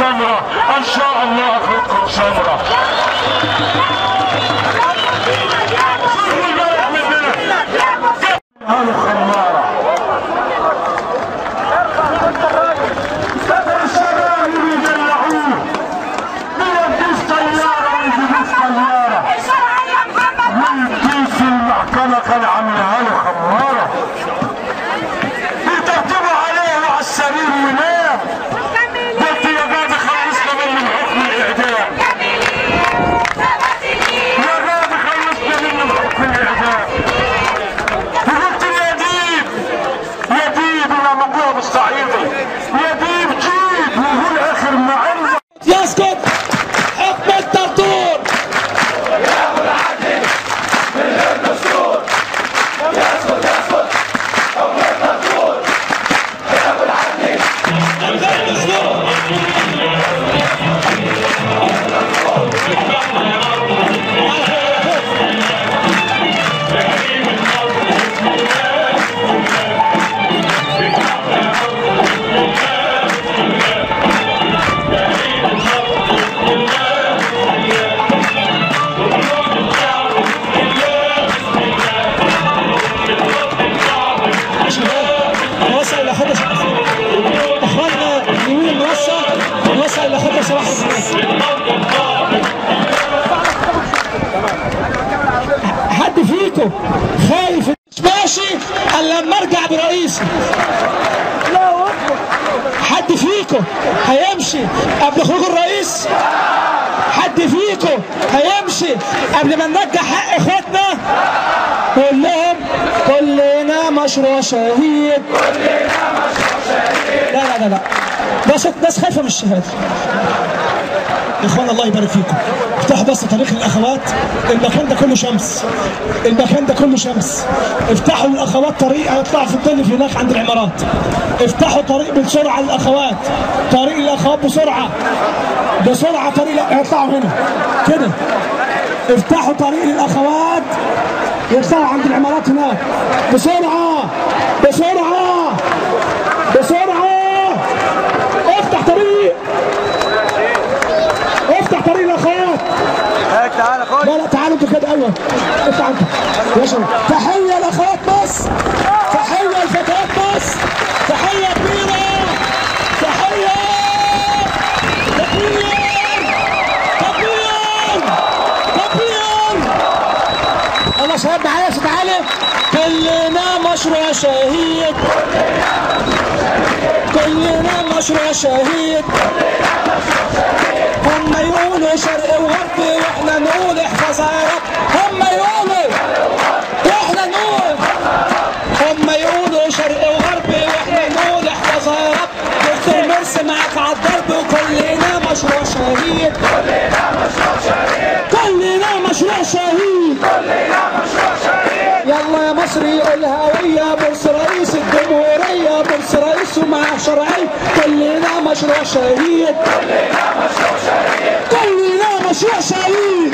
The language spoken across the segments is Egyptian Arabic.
سمرة ان شاء الله اخدكم سمرة قالوا خمارة بدل الشباب يدلعوه بيدوس طيارة ويجيبوش طيارة والكيس المحكمة كان عاملها له خمارة بتكتبوا عليه وعلى السرير وينام قلت يا قاضي خلصنا منه بحكم الإعدام يا قاضي خلصنا منه بحكم الإعدام وقلت يا ديب يا ديب أنا مقوى بالصعيدي يا ديب جيب وهو الآخر معنا يسقط حكم الدكتور نوصل الى خطه اخواننا اليمين نوصل نوصل الى خطه صلاح حد فيكم خايف مش ماشي الا لما ارجع برئيسي حد فيكم هيمشي قبل خروج الرئيس حد فيكم هيمشي قبل ما نرجع حق اخواتنا قول لهم كلنا مشروع شهيد لا لا لا لا ده صوت ناس خايفه من الشهاده يا اخوان الله يبارك فيكم افتحوا بس طريق الاخوات المكان ده كله شمس المكان ده كله شمس افتحوا الاخوات طريق هيطلعوا في الظل في هناك عند العمارات افتحوا طريق بسرعه للاخوات طريق الاخوات بسرعه بسرعه طريق لا هيطلعوا هنا كده افتحوا طريق للاخوات يطلعوا عند العمارات هناك بسرعه بسرعه بسرعه افتح طريق افتح طريق الاخوات هيك تعال خد لا لا تعالوا انتوا كده ايوه افتح انت يا شباب تحيه لاخوات مصر تحيه لفتيات مصر تحيه كبيره تحيه تكبير تكبير تكبير الله شباب معايا صوت عالي كلنا مشروع شهيد كلنا مشروع شهيد هم يقولوا شرق وغرب واحنا نقول احفظ يا رب هم يقولوا واحنا نقول هم يقولوا شرق وغرب واحنا نقول احفظ يا رب دكتور مرسي معاك على الضرب وكلنا مشروع شهيد كلنا مشروع شهيد يلا يا مصري الهوية بورس رئيس الجمهورية بورس رئيس ومعاه شرعي كلنا مشروع شهيد كلنا مشروع شهيد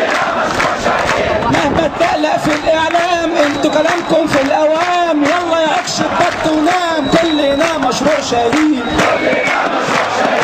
مهما تقلق في الاعلام انتوا كلامكم في الاوام يلا يا عكش بط ونام كلنا مشروع شهيد